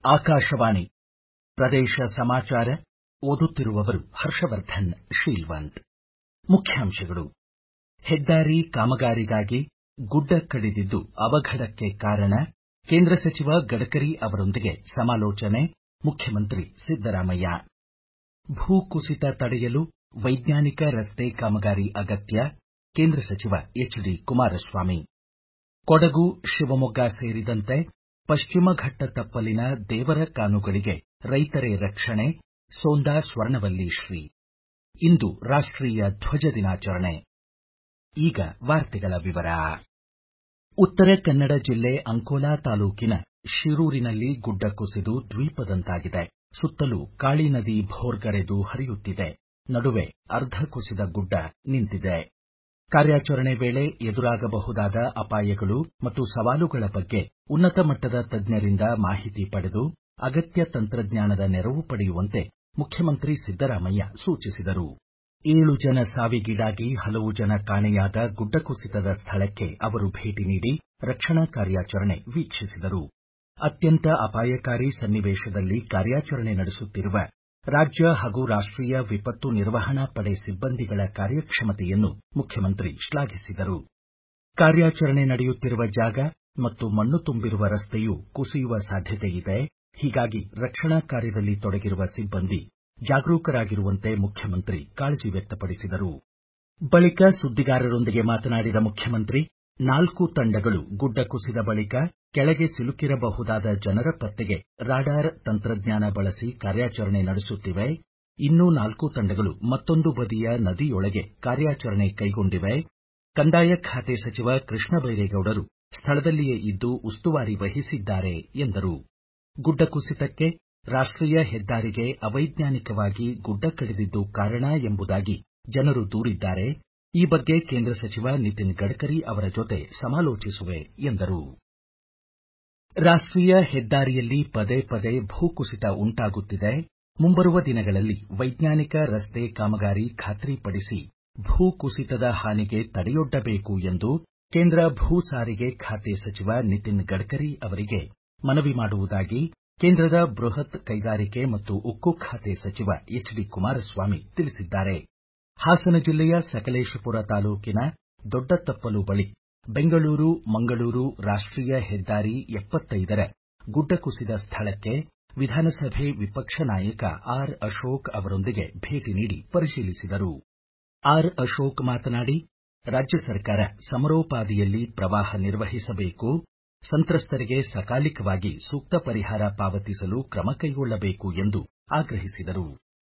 ಆಕಾಶವಾಣಿ ಪ್ರದೇಶ ಸಮಾಚಾರ ಓದುತ್ತಿರುವವರು ಹರ್ಷವರ್ಧನ್ ಶೀಲ್ವಂತ್ ಮುಖ್ಯಾಂಶಗಳು ಹೆದ್ದಾರಿ ಕಾಮಗಾರಿಗಾಗಿ ಗುಡ್ಡ ಕಡಿದಿದ್ದು ಅವಘಡಕ್ಕೆ ಕಾರಣ ಕೇಂದ್ರ ಸಚಿವ ಗಡ್ಕರಿ ಅವರೊಂದಿಗೆ ಸಮಾಲೋಚನೆ ಮುಖ್ಯಮಂತ್ರಿ ಸಿದ್ದರಾಮಯ್ಯ ಭೂ ಕುಸಿತ ತಡೆಯಲು ವೈಜ್ಞಾನಿಕ ರಸ್ತೆ ಕಾಮಗಾರಿ ಅಗತ್ಯ ಕೇಂದ್ರ ಸಚಿವ ಎಚ್ ಡಿ ಕುಮಾರಸ್ವಾಮಿ ಕೊಡಗು ಶಿವಮೊಗ್ಗ ಸೇರಿದಂತೆ ಪಶ್ಚಿಮ ಘಟ್ಟ ತಪ್ಪಲಿನ ದೇವರ ಕಾನುಗಳಿಗೆ ರೈತರೇ ರಕ್ಷಣೆ ಸೋಂದಾ ಸ್ವರ್ಣವಲ್ಲೀ ಶ್ರೀ ಇಂದು ರಾಷ್ಟೀಯ ಧ್ವಜ ದಿನಾಚರಣೆ ಈಗ ವಾರ್ತೆಗಳ ವಿವರ ಉತ್ತರ ಕನ್ನಡ ಜಿಲ್ಲೆ ಅಂಕೋಲಾ ತಾಲೂಕಿನ ಶಿರೂರಿನಲ್ಲಿ ಗುಡ್ಡ ಕುಸಿದು ದ್ವೀಪದಂತಾಗಿದೆ ಸುತ್ತಲೂ ಕಾಳಿ ನದಿ ಭೋರ್ಗರೆದು ಹರಿಯುತ್ತಿದೆ ನಡುವೆ ಅರ್ಧ ಕುಸಿದ ಗುಡ್ಡ ನಿಂತಿದೆ ಕಾರ್ಯಾಚರಣೆ ವೇಳೆ ಎದುರಾಗಬಹುದಾದ ಅಪಾಯಗಳು ಮತ್ತು ಸವಾಲುಗಳ ಬಗ್ಗೆ ಉನ್ನತ ಮಟ್ಟದ ತಜ್ಞರಿಂದ ಮಾಹಿತಿ ಪಡೆದು ಅಗತ್ಯ ತಂತ್ರಜ್ಞಾನದ ನೆರವು ಪಡೆಯುವಂತೆ ಮುಖ್ಯಮಂತ್ರಿ ಸಿದ್ದರಾಮಯ್ಯ ಸೂಚಿಸಿದರು ಏಳು ಜನ ಸಾವಿಗೀಡಾಗಿ ಹಲವು ಜನ ಕಾಣೆಯಾದ ಗುಡ್ಡ ಕುಸಿತದ ಸ್ಥಳಕ್ಕೆ ಅವರು ಭೇಟಿ ನೀಡಿ ರಕ್ಷಣಾ ಕಾರ್ಯಾಚರಣೆ ವೀಕ್ಷಿಸಿದರು ಅತ್ಯಂತ ಅಪಾಯಕಾರಿ ಸನ್ನಿವೇಶದಲ್ಲಿ ಕಾರ್ಯಾಚರಣೆ ನಡೆಸುತ್ತಿರುವ ರಾಜ್ಯ ಹಾಗೂ ರಾಷ್ಟೀಯ ವಿಪತ್ತು ನಿರ್ವಹಣಾ ಪಡೆ ಸಿಬ್ಬಂದಿಗಳ ಕಾರ್ಯಕ್ಷಮತೆಯನ್ನು ಮುಖ್ಯಮಂತ್ರಿ ಶ್ಲಾಘಿಸಿದರು ಕಾರ್ಯಾಚರಣೆ ನಡೆಯುತ್ತಿರುವ ಜಾಗ ಮತ್ತು ಮಣ್ಣು ತುಂಬಿರುವ ರಸ್ತೆಯೂ ಕುಸಿಯುವ ಸಾಧ್ಯತೆಯಿದೆ ಹೀಗಾಗಿ ರಕ್ಷಣಾ ಕಾರ್ಯದಲ್ಲಿ ತೊಡಗಿರುವ ಸಿಬ್ಬಂದಿ ಜಾಗರೂಕರಾಗಿರುವಂತೆ ಮುಖ್ಯಮಂತ್ರಿ ಕಾಳಜಿ ವ್ಯಕ್ತಪಡಿಸಿದರು ಬಳಿಕ ಸುದ್ದಿಗಾರರೊಂದಿಗೆ ಮಾತನಾಡಿದ ಮುಖ್ಯಮಂತ್ರಿ ನಾಲ್ಕು ತಂಡಗಳು ಗುಡ್ಡ ಕುಸಿದ ಬಳಿಕ ಕೆಳಗೆ ಸಿಲುಕಿರಬಹುದಾದ ಜನರ ಪತ್ತೆಗೆ ರಾಡಾರ್ ತಂತ್ರಜ್ಞಾನ ಬಳಸಿ ಕಾರ್ಯಾಚರಣೆ ನಡೆಸುತ್ತಿವೆ ಇನ್ನೂ ನಾಲ್ಕು ತಂಡಗಳು ಮತ್ತೊಂದು ಬದಿಯ ನದಿಯೊಳಗೆ ಕಾರ್ಯಾಚರಣೆ ಕೈಗೊಂಡಿವೆ ಕಂದಾಯ ಖಾತೆ ಸಚಿವ ಕೃಷ್ಣ ಬೈರೇಗೌಡರು ಸ್ಥಳದಲ್ಲಿಯೇ ಇದ್ದು ಉಸ್ತುವಾರಿ ವಹಿಸಿದ್ದಾರೆ ಎಂದರು ಗುಡ್ಡ ಕುಸಿತಕ್ಕೆ ರಾಷ್ಟೀಯ ಹೆದ್ದಾರಿಗೆ ಅವೈಜ್ಞಾನಿಕವಾಗಿ ಗುಡ್ಡ ಕಡಿದಿದ್ದು ಕಾರಣ ಎಂಬುದಾಗಿ ಜನರು ದೂರಿದ್ದಾರೆ ಈ ಬಗ್ಗೆ ಕೇಂದ್ರ ಸಚಿವ ನಿತಿನ್ ಗಡ್ಕರಿ ಅವರ ಜೊತೆ ಸಮಾಲೋಚಿಸುವೆ ಎಂದರು ರಾಷ್ಟೀಯ ಹೆದ್ದಾರಿಯಲ್ಲಿ ಪದೇ ಪದೇ ಭೂಕುಸಿತ ಉಂಟಾಗುತ್ತಿದೆ ಮುಂಬರುವ ದಿನಗಳಲ್ಲಿ ವೈಜ್ಞಾನಿಕ ರಸ್ತೆ ಕಾಮಗಾರಿ ಖಾತ್ರಿಪಡಿಸಿ ಭೂ ಕುಸಿತದ ಹಾನಿಗೆ ತಡೆಯೊಡ್ಡಬೇಕು ಎಂದು ಕೇಂದ್ರ ಭೂ ಸಾರಿಗೆ ಖಾತೆ ಸಚಿವ ನಿತಿನ್ ಗಡ್ಕರಿ ಅವರಿಗೆ ಮನವಿ ಮಾಡುವುದಾಗಿ ಕೇಂದ್ರದ ಬೃಹತ್ ಕೈಗಾರಿಕೆ ಮತ್ತು ಉಕ್ಕು ಖಾತೆ ಸಚಿವ ಎಚ್ ಡಿ ಕುಮಾರಸ್ವಾಮಿ ತಿಳಿಸಿದ್ದಾರೆ ಹಾಸನ ಜಿಲ್ಲೆಯ ಸಕಲೇಶಪುರ ತಾಲೂಕಿನ ದೊಡ್ಡ ತಪ್ಪಲು ಬಳಿ ಬೆಂಗಳೂರು ಮಂಗಳೂರು ರಾಷ್ಟೀಯ ಹೆದ್ದಾರಿ ಎಪ್ಪತ್ತೈದರ ಗುಡ್ಡ ಕುಸಿದ ಸ್ಥಳಕ್ಕೆ ವಿಧಾನಸಭೆ ವಿಪಕ್ಷ ನಾಯಕ ಆರ್ ಅಶೋಕ್ ಅವರೊಂದಿಗೆ ಭೇಟಿ ನೀಡಿ ಪರಿಶೀಲಿಸಿದರು ಆರ್ ಅಶೋಕ್ ಮಾತನಾಡಿ ರಾಜ್ಯ ಸರ್ಕಾರ ಸಮರೋಪಾದಿಯಲ್ಲಿ ಪ್ರವಾಹ ನಿರ್ವಹಿಸಬೇಕು ಸಂತ್ರಸ್ತರಿಗೆ ಸಕಾಲಿಕವಾಗಿ ಸೂಕ್ತ ಪರಿಹಾರ ಪಾವತಿಸಲು ಕ್ರಮ ಕೈಗೊಳ್ಳಬೇಕು ಎಂದು ಆಗ್ರಹಿಸಿದರು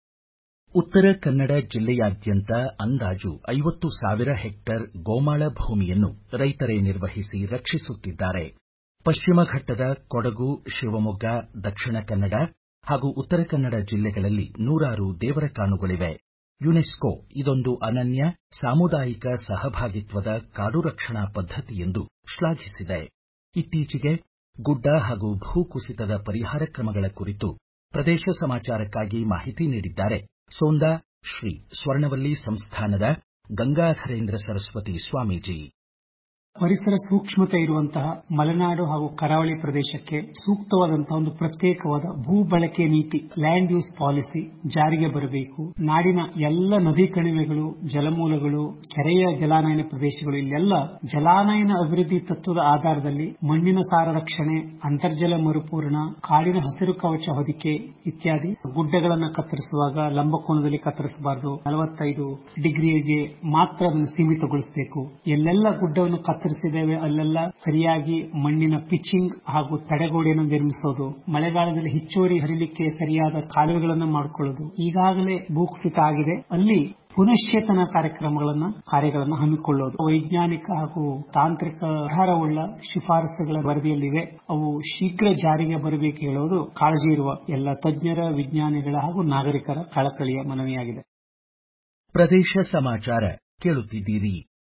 ಉತ್ತರ ಕನ್ನಡ ಜಿಲ್ಲೆಯಾದ್ಯಂತ ಅಂದಾಜು ಐವತ್ತು ಸಾವಿರ ಹೆಕ್ಟೇರ್ ಗೋಮಾಳ ಭೂಮಿಯನ್ನು ರೈತರೇ ನಿರ್ವಹಿಸಿ ರಕ್ಷಿಸುತ್ತಿದ್ದಾರೆ ಪಶ್ಚಿಮ ಘಟ್ಟದ ಕೊಡಗು ಶಿವಮೊಗ್ಗ ದಕ್ಷಿಣ ಕನ್ನಡ ಹಾಗೂ ಉತ್ತರ ಕನ್ನಡ ಜಿಲ್ಲೆಗಳಲ್ಲಿ ನೂರಾರು ದೇವರ ಕಾನುಗಳಿವೆ ಯುನೆಸ್ಕೋ ಇದೊಂದು ಅನನ್ಯ ಸಾಮುದಾಯಿಕ ಸಹಭಾಗಿತ್ವದ ಕಾಡು ರಕ್ಷಣಾ ಪದ್ಧತಿ ಎಂದು ಶ್ಲಾಘಿಸಿದೆ ಇತ್ತೀಚೆಗೆ ಗುಡ್ಡ ಹಾಗೂ ಭೂ ಕುಸಿತದ ಪರಿಹಾರ ಕ್ರಮಗಳ ಕುರಿತು ಪ್ರದೇಶ ಸಮಾಚಾರಕ್ಕಾಗಿ ಮಾಹಿತಿ ನೀಡಿದ್ದಾರೆ ಸೋಂದಾ ಶ್ರೀ ಸ್ವರ್ಣವಲ್ಲೀ ಸಂಸ್ಥಾನದ ಗಂಗಾಧರೇಂದ್ರ ಸರಸ್ವತಿ ಸ್ವಾಮೀಜಿ ಪರಿಸರ ಸೂಕ್ಷ್ಮತೆ ಇರುವಂತಹ ಮಲೆನಾಡು ಹಾಗೂ ಕರಾವಳಿ ಪ್ರದೇಶಕ್ಕೆ ಸೂಕ್ತವಾದಂತಹ ಒಂದು ಪ್ರತ್ಯೇಕವಾದ ಭೂ ಬಳಕೆ ನೀತಿ ಲ್ಯಾಂಡ್ ಯೂಸ್ ಪಾಲಿಸಿ ಜಾರಿಗೆ ಬರಬೇಕು ನಾಡಿನ ಎಲ್ಲ ನದಿ ಕಣಿವೆಗಳು ಜಲಮೂಲಗಳು ಕೆರೆಯ ಜಲಾನಯನ ಪ್ರದೇಶಗಳು ಇಲ್ಲೆಲ್ಲ ಜಲಾನಯನ ಅಭಿವೃದ್ಧಿ ತತ್ವದ ಆಧಾರದಲ್ಲಿ ಮಣ್ಣಿನ ಸಾರ ರಕ್ಷಣೆ ಅಂತರ್ಜಲ ಮರುಪೂರಣ ಕಾಡಿನ ಹಸಿರು ಕವಚ ಹೊದಿಕೆ ಇತ್ಯಾದಿ ಗುಡ್ಡಗಳನ್ನು ಕತ್ತರಿಸುವಾಗ ಲಂಬಕೋನದಲ್ಲಿ ಕತ್ತರಿಸಬಾರದು ನಲವತ್ತೈದು ಡಿಗ್ರಿಗೆ ಮಾತ್ರ ಅದನ್ನು ಸೀಮಿತಗೊಳಿಸಬೇಕು ಎಲ್ಲೆಲ್ಲ ಗುಡ್ಡವನ್ನು ಕತ್ತರಿಸಿದ್ದೇವೆ ಅಲ್ಲೆಲ್ಲ ಸರಿಯಾಗಿ ಮಣ್ಣಿನ ಪಿಚಿಂಗ್ ಹಾಗೂ ತಡೆಗೋಡೆಯನ್ನು ನಿರ್ಮಿಸೋದು ಮಳೆಗಾಲದಲ್ಲಿ ಹೆಚ್ಚುವರಿ ಹರಿಲಿಕ್ಕೆ ಸರಿಯಾದ ಕಾಲುವೆಗಳನ್ನು ಮಾಡಿಕೊಳ್ಳೋದು ಈಗಾಗಲೇ ಭೂಕುಸಿತ ಆಗಿದೆ ಅಲ್ಲಿ ಪುನಶ್ಚೇತನ ಕಾರ್ಯಕ್ರಮಗಳನ್ನ ಕಾರ್ಯಗಳನ್ನು ಹಮ್ಮಿಕೊಳ್ಳೋದು ವೈಜ್ಞಾನಿಕ ಹಾಗೂ ತಾಂತ್ರಿಕ ಆಧಾರವುಳ್ಳ ಶಿಫಾರಸುಗಳ ವರದಿಯಲ್ಲಿವೆ ಅವು ಶೀಘ್ರ ಜಾರಿಗೆ ಬರಬೇಕು ಹೇಳುವುದು ಕಾಳಜಿ ಇರುವ ಎಲ್ಲ ತಜ್ಞರ ವಿಜ್ಞಾನಿಗಳ ಹಾಗೂ ನಾಗರಿಕರ ಕಳಕಳಿಯ ಮನವಿಯಾಗಿದೆ ಪ್ರದೇಶ ಸಮಾಚಾರ ಕೇಳುತ್ತಿದ್ದೀರಿ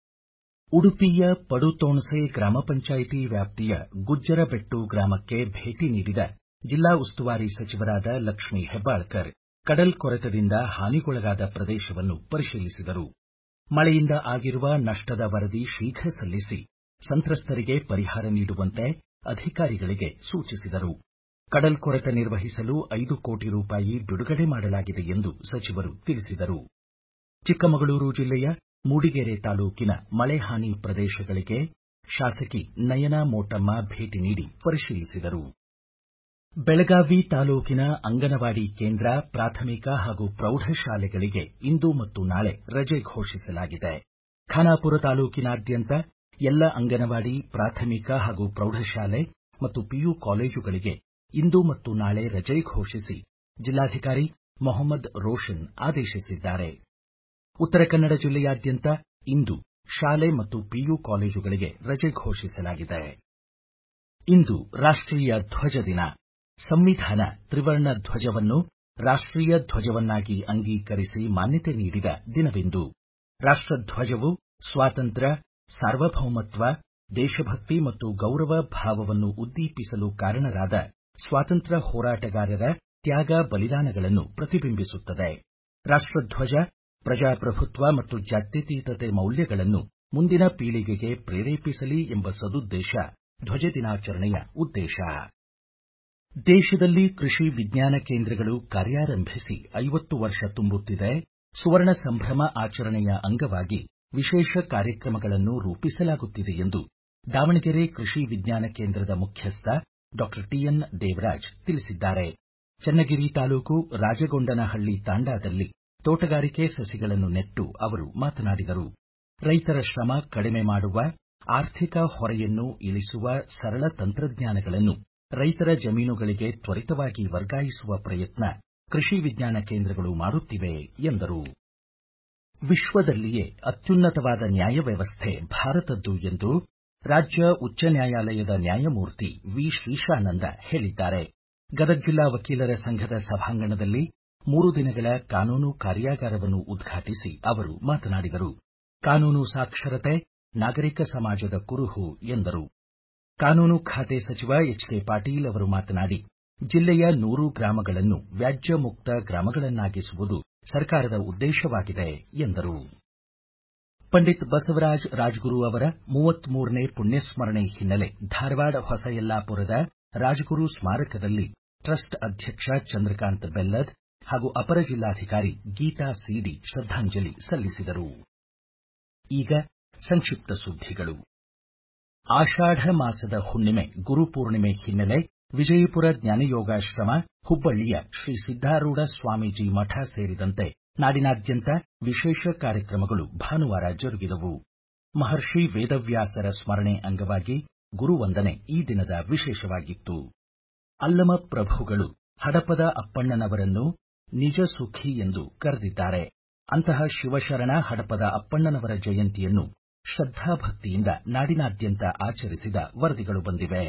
ಉಡುಪಿಯ ಪಡುತೋಣಸೆ ಗ್ರಾಮ ಪಂಚಾಯಿತಿ ವ್ಯಾಪ್ತಿಯ ಗುಜ್ಜರಬೆಟ್ಟು ಗ್ರಾಮಕ್ಕೆ ಭೇಟಿ ನೀಡಿದ ಜಿಲ್ಲಾ ಉಸ್ತುವಾರಿ ಸಚಿವರಾದ ಲಕ್ಷ್ಮೀ ಹೆಬ್ಬಾಳ್ಕರ್ ಕಡಲ್ಕೊರೆತದಿಂದ ಹಾನಿಗೊಳಗಾದ ಪ್ರದೇಶವನ್ನು ಪರಿಶೀಲಿಸಿದರು ಮಳೆಯಿಂದ ಆಗಿರುವ ನಷ್ಟದ ವರದಿ ಶೀಘ್ರ ಸಲ್ಲಿಸಿ ಸಂತ್ರಸ್ತರಿಗೆ ಪರಿಹಾರ ನೀಡುವಂತೆ ಅಧಿಕಾರಿಗಳಿಗೆ ಸೂಚಿಸಿದರು ಕಡಲ್ಕೊರೆತ ನಿರ್ವಹಿಸಲು ಐದು ಕೋಟಿ ರೂಪಾಯಿ ಬಿಡುಗಡೆ ಮಾಡಲಾಗಿದೆ ಎಂದು ಸಚಿವರು ತಿಳಿಸಿದರು ಚಿಕ್ಕಮಗಳೂರು ಜಿಲ್ಲೆಯ ಮೂಡಿಗೆರೆ ತಾಲೂಕಿನ ಮಳೆ ಹಾನಿ ಪ್ರದೇಶಗಳಿಗೆ ಶಾಸಕಿ ನಯನಾ ಮೋಟಮ್ಮ ಭೇಟಿ ನೀಡಿ ಪರಿಶೀಲಿಸಿದರು ಬೆಳಗಾವಿ ತಾಲೂಕಿನ ಅಂಗನವಾಡಿ ಕೇಂದ್ರ ಪ್ರಾಥಮಿಕ ಹಾಗೂ ಪ್ರೌಢಶಾಲೆಗಳಿಗೆ ಇಂದು ಮತ್ತು ನಾಳೆ ರಜೆ ಘೋಷಿಸಲಾಗಿದೆ ಖಾನಾಪುರ ತಾಲೂಕಿನಾದ್ಯಂತ ಎಲ್ಲ ಅಂಗನವಾಡಿ ಪ್ರಾಥಮಿಕ ಹಾಗೂ ಪ್ರೌಢಶಾಲೆ ಮತ್ತು ಪಿಯು ಕಾಲೇಜುಗಳಿಗೆ ಇಂದು ಮತ್ತು ನಾಳೆ ರಜೆ ಘೋಷಿಸಿ ಜಿಲ್ಲಾಧಿಕಾರಿ ಮೊಹಮ್ಮದ್ ರೋಷನ್ ಆದೇಶಿಸಿದ್ದಾರೆ ಉತ್ತರ ಕನ್ನಡ ಜಿಲ್ಲೆಯಾದ್ಯಂತ ಇಂದು ಶಾಲೆ ಮತ್ತು ಪಿಯು ಕಾಲೇಜುಗಳಿಗೆ ರಜೆ ಘೋಷಿಸಲಾಗಿದೆ ಇಂದು ರಾಷ್ಟೀಯ ಧ್ವಜ ದಿನ ಸಂವಿಧಾನ ತ್ರಿವರ್ಣ ಧ್ವಜವನ್ನು ರಾಷ್ಟೀಯ ಧ್ವಜವನ್ನಾಗಿ ಅಂಗೀಕರಿಸಿ ಮಾನ್ಯತೆ ನೀಡಿದ ದಿನವಿಂದು ರಾಷ್ಟಧ್ವಜವು ಸ್ವಾತಂತ್ರ್ಯ ಸಾರ್ವಭೌಮತ್ವ ದೇಶಭಕ್ತಿ ಮತ್ತು ಗೌರವ ಭಾವವನ್ನು ಉದ್ದೀಪಿಸಲು ಕಾರಣರಾದ ಸ್ವಾತಂತ್ರ್ಯ ಹೋರಾಟಗಾರರ ತ್ಯಾಗ ಬಲಿದಾನಗಳನ್ನು ಪ್ರತಿಬಿಂಬಿಸುತ್ತದೆ ರಾಷ್ಟಧ್ವಜ ಪ್ರಜಾಪ್ರಭುತ್ವ ಮತ್ತು ಜಾತ್ಯತೀತತೆ ಮೌಲ್ಯಗಳನ್ನು ಮುಂದಿನ ಪೀಳಿಗೆಗೆ ಪ್ರೇರೇಪಿಸಲಿ ಎಂಬ ಸದುದ್ದೇಶ ಧ್ವಜ ದಿನಾಚರಣೆಯ ಉದ್ದೇಶ ದೇಶದಲ್ಲಿ ಕೃಷಿ ವಿಜ್ಞಾನ ಕೇಂದ್ರಗಳು ಕಾರ್ಯಾರಂಭಿಸಿ ಐವತ್ತು ವರ್ಷ ತುಂಬುತ್ತಿದೆ ಸುವರ್ಣ ಸಂಭ್ರಮ ಆಚರಣೆಯ ಅಂಗವಾಗಿ ವಿಶೇಷ ಕಾರ್ಯಕ್ರಮಗಳನ್ನು ರೂಪಿಸಲಾಗುತ್ತಿದೆ ಎಂದು ದಾವಣಗೆರೆ ಕೃಷಿ ವಿಜ್ಞಾನ ಕೇಂದ್ರದ ಮುಖ್ಯಸ್ಥ ಡಾಕ್ಟರ್ ಟಿಎನ್ ದೇವರಾಜ್ ತಿಳಿಸಿದ್ದಾರೆ ಚನ್ನಗಿರಿ ತಾಲೂಕು ರಾಜಗೊಂಡನಹಳ್ಳಿ ತಾಂಡಾದಲ್ಲಿ ತೋಟಗಾರಿಕೆ ಸಸಿಗಳನ್ನು ನೆಟ್ಟು ಅವರು ಮಾತನಾಡಿದರು ರೈತರ ಶ್ರಮ ಕಡಿಮೆ ಮಾಡುವ ಆರ್ಥಿಕ ಹೊರೆಯನ್ನು ಇಳಿಸುವ ಸರಳ ತಂತ್ರಜ್ಞಾನಗಳನ್ನು ರೈತರ ಜಮೀನುಗಳಿಗೆ ತ್ವರಿತವಾಗಿ ವರ್ಗಾಯಿಸುವ ಪ್ರಯತ್ನ ಕೃಷಿ ವಿಜ್ಞಾನ ಕೇಂದ್ರಗಳು ಮಾಡುತ್ತಿವೆ ಎಂದರು ವಿಶ್ವದಲ್ಲಿಯೇ ಅತ್ಯುನ್ನತವಾದ ನ್ಯಾಯ ವ್ಯವಸ್ಥೆ ಭಾರತದ್ದು ಎಂದು ರಾಜ್ಯ ಉಚ್ಚ ನ್ಯಾಯಾಲಯದ ನ್ಯಾಯಮೂರ್ತಿ ವಿ ಶ್ರೀಶಾನಂದ ಹೇಳಿದ್ದಾರೆ ಗದಗ ಜಿಲ್ಲಾ ವಕೀಲರ ಸಂಘದ ಸಭಾಂಗಣದಲ್ಲಿ ಮೂರು ದಿನಗಳ ಕಾನೂನು ಕಾರ್ಯಾಗಾರವನ್ನು ಉದ್ಘಾಟಿಸಿ ಅವರು ಮಾತನಾಡಿದರು ಕಾನೂನು ಸಾಕ್ಷರತೆ ನಾಗರಿಕ ಸಮಾಜದ ಕುರುಹು ಎಂದರು ಕಾನೂನು ಖಾತೆ ಸಚಿವ ಎಚ್ ಕೆ ಪಾಟೀಲ್ ಅವರು ಮಾತನಾಡಿ ಜಿಲ್ಲೆಯ ನೂರು ಗ್ರಾಮಗಳನ್ನು ವ್ಯಾಜ್ಯ ಮುಕ್ತ ಗ್ರಾಮಗಳನ್ನಾಗಿಸುವುದು ಸರ್ಕಾರದ ಉದ್ದೇಶವಾಗಿದೆ ಎಂದರು ಪಂಡಿತ್ ಬಸವರಾಜ ರಾಜಗುರು ಅವರ ಮೂವತ್ಮೂರನೇ ಪುಣ್ಯಸ್ಮರಣೆ ಹಿನ್ನೆಲೆ ಧಾರವಾಡ ಹೊಸ ಯಲ್ಲಾಪುರದ ರಾಜಗುರು ಸ್ಮಾರಕದಲ್ಲಿ ಟ್ರಸ್ಟ್ ಅಧ್ಯಕ್ಷ ಚಂದ್ರಕಾಂತ್ ಬೆಲ್ಲದ್ ಹಾಗೂ ಅಪರ ಜಿಲ್ಲಾಧಿಕಾರಿ ಗೀತಾ ಸಿಡಿ ಶ್ರದ್ಧಾಂಜಲಿ ಸಲ್ಲಿಸಿದರು ಈಗ ಸಂಕ್ಷಿಪ್ತ ಸುದ್ದಿಗಳು ಆಷಾಢ ಮಾಸದ ಹುಣ್ಣಿಮೆ ಗುರುಪೂರ್ಣಿಮೆ ಹಿನ್ನೆಲೆ ವಿಜಯಪುರ ಜ್ಞಾನಯೋಗಾಶ್ರಮ ಹುಬ್ಬಳ್ಳಿಯ ಶ್ರೀ ಸಿದ್ದಾರೂಢ ಸ್ವಾಮೀಜಿ ಮಠ ಸೇರಿದಂತೆ ನಾಡಿನಾದ್ಯಂತ ವಿಶೇಷ ಕಾರ್ಯಕ್ರಮಗಳು ಭಾನುವಾರ ಜರುಗಿದವು ಮಹರ್ಷಿ ವೇದವ್ಯಾಸರ ಸ್ಮರಣೆ ಅಂಗವಾಗಿ ಗುರುವಂದನೆ ಈ ದಿನದ ವಿಶೇಷವಾಗಿತ್ತು ಅಲ್ಲಮ ಪ್ರಭುಗಳು ಹಡಪದ ಅಪ್ಪಣ್ಣನವರನ್ನು ನಿಜ ಸುಖಿ ಎಂದು ಕರೆದಿದ್ದಾರೆ ಅಂತಹ ಶಿವಶರಣ ಹಡಪದ ಅಪ್ಪಣ್ಣನವರ ಜಯಂತಿಯನ್ನು ಶ್ರದ್ಧಾಭಕ್ತಿಯಿಂದ ನಾಡಿನಾದ್ಯಂತ ಆಚರಿಸಿದ ವರದಿಗಳು ಬಂದಿವೆ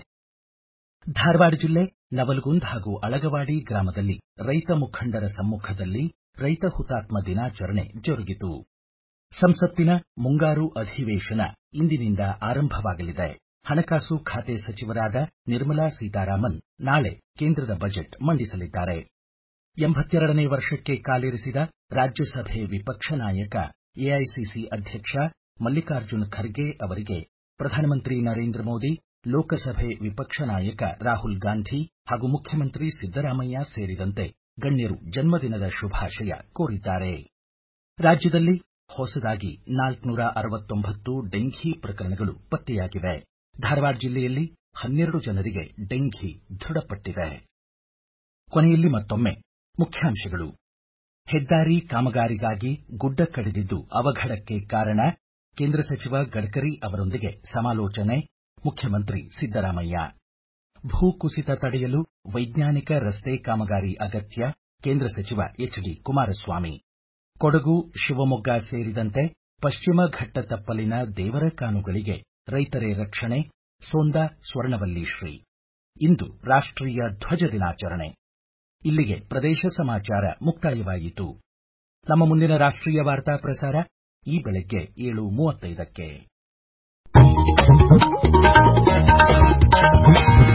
ಧಾರವಾಡ ಜಿಲ್ಲೆ ನವಲಗುಂದ ಹಾಗೂ ಅಳಗವಾಡಿ ಗ್ರಾಮದಲ್ಲಿ ರೈತ ಮುಖಂಡರ ಸಮ್ಮುಖದಲ್ಲಿ ರೈತ ಹುತಾತ್ಮ ದಿನಾಚರಣೆ ಜರುಗಿತು ಸಂಸತ್ತಿನ ಮುಂಗಾರು ಅಧಿವೇಶನ ಇಂದಿನಿಂದ ಆರಂಭವಾಗಲಿದೆ ಹಣಕಾಸು ಖಾತೆ ಸಚಿವರಾದ ನಿರ್ಮಲಾ ಸೀತಾರಾಮನ್ ನಾಳೆ ಕೇಂದ್ರದ ಬಜೆಟ್ ಮಂಡಿಸಲಿದ್ದಾರೆ ಎಂಬತ್ತೆರಡನೇ ವರ್ಷಕ್ಕೆ ಕಾಲಿರಿಸಿದ ರಾಜ್ಯಸಭೆ ವಿಪಕ್ಷ ನಾಯಕ ಎಐಸಿಸಿ ಅಧ್ಯಕ್ಷ ಮಲ್ಲಿಕಾರ್ಜುನ ಖರ್ಗೆ ಅವರಿಗೆ ಪ್ರಧಾನಮಂತ್ರಿ ನರೇಂದ್ರ ಮೋದಿ ಲೋಕಸಭೆ ವಿಪಕ್ಷ ನಾಯಕ ರಾಹುಲ್ ಗಾಂಧಿ ಹಾಗೂ ಮುಖ್ಯಮಂತ್ರಿ ಸಿದ್ದರಾಮಯ್ಯ ಸೇರಿದಂತೆ ಗಣ್ಯರು ಜನ್ಮದಿನದ ಶುಭಾಶಯ ಕೋರಿದ್ದಾರೆ ರಾಜ್ಯದಲ್ಲಿ ಹೊಸದಾಗಿ ನಾಲ್ಕುನೂರ ಅರವತ್ತೊಂಬತ್ತು ಡೆಂಘಿ ಪ್ರಕರಣಗಳು ಪತ್ತೆಯಾಗಿವೆ ಧಾರವಾಡ ಜಿಲ್ಲೆಯಲ್ಲಿ ಹನ್ನೆರಡು ಜನರಿಗೆ ಡೆಂಘಿ ದೃಢಪಟ್ಟಿದೆ ಕೊನೆಯಲ್ಲಿ ಮತ್ತೊಮ್ಮೆ ಮುಖ್ಯಾಂಶಗಳು ಹೆದ್ದಾರಿ ಕಾಮಗಾರಿಗಾಗಿ ಗುಡ್ಡ ಕಡಿದಿದ್ದು ಅವಘಡಕ್ಕೆ ಕಾರಣ ಕೇಂದ್ರ ಸಚಿವ ಗಡ್ಕರಿ ಅವರೊಂದಿಗೆ ಸಮಾಲೋಚನೆ ಮುಖ್ಯಮಂತ್ರಿ ಸಿದ್ದರಾಮಯ್ಯ ಭೂಕುಸಿತ ತಡೆಯಲು ವೈಜ್ಞಾನಿಕ ರಸ್ತೆ ಕಾಮಗಾರಿ ಅಗತ್ಯ ಕೇಂದ್ರ ಸಚಿವ ಎಚ್ ಡಿ ಕುಮಾರಸ್ವಾಮಿ ಕೊಡಗು ಶಿವಮೊಗ್ಗ ಸೇರಿದಂತೆ ಪಶ್ಚಿಮ ಘಟ್ಟ ತಪ್ಪಲಿನ ದೇವರ ಕಾನುಗಳಿಗೆ ರೈತರೇ ರಕ್ಷಣೆ ಸೋಂದಾ ಸ್ವರ್ಣವಲ್ಲೀ ಶ್ರೀ ಇಂದು ರಾಷ್ಟೀಯ ಧ್ವಜ ದಿನಾಚರಣೆ ಇಲ್ಲಿಗೆ ಪ್ರದೇಶ ಸಮಾಚಾರ ಮುಕ್ತಾಯವಾಯಿತು ನಮ್ಮ ಮುಂದಿನ ರಾಷ್ಟ್ರೀಯ ವಾರ್ತಾ ಪ್ರಸಾರ ಈ ಬೆಳಗ್ಗೆ ಏಳು ಮೂವತ್ತೈದಕ್ಕೆ